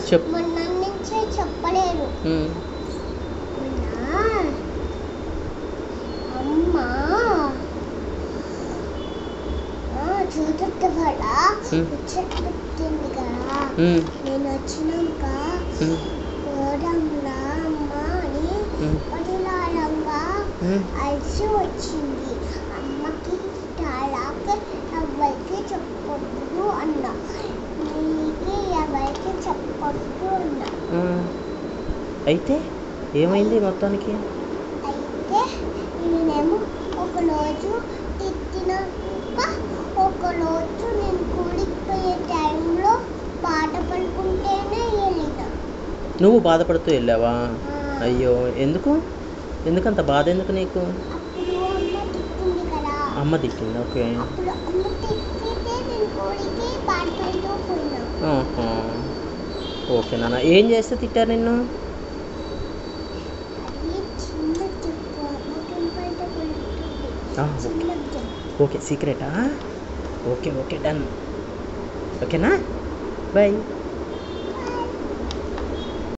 చెప్పు మొన్న నుంచే చెప్పలేను ఉమ్, మొన్న అమ్మ చూడట వల్ల Hmm. ముచ్చట పెట్టింది కదా ఉమ్, నేను వచ్చినాక ఉమ్, పోదాంరా అమ్మ అని ఉమ్, పడిలారంగా ఉమ్. అలసి వచ్చింది అమ్మకి తాళాక ఎవరికి చెప్పొద్దు అన్న నీకు ఎవరికి చెప్పొద్దు అన్న ఆ. అయితే ఏమైంది మొత్తానికి అయితే నేనేమో ఒకరోజు తిట్టినాక ఒకరోజు నేను కూలిపోయే టైంలో పాట పడుకుంటేనే వెళ్ళిన నువ్వు బాధపడుతూ వెళ్ళావా అయ్యో ఎందుకు ఎందుకంత బాధ ఎందుకు నీకు అప్పుడు అమ్మ తిట్టింది కదా అమ్మ తిట్టింది ఓకే అప్పుడు అమ్మ తిట్టితే నేను కూలికి పాట పాడుతూ పోయినా ఆహా. ఓకే నాన్న ఏం చేస్తే తిట్టారు నిన్ను అది చిన్న చెప్పు అమ్మకి పాట పడుతుంది ఆ, చిన్న చెప్పు ఓకే సీక్రెటా ఓకే ఓకే డన్ ఓకేనా బాయ్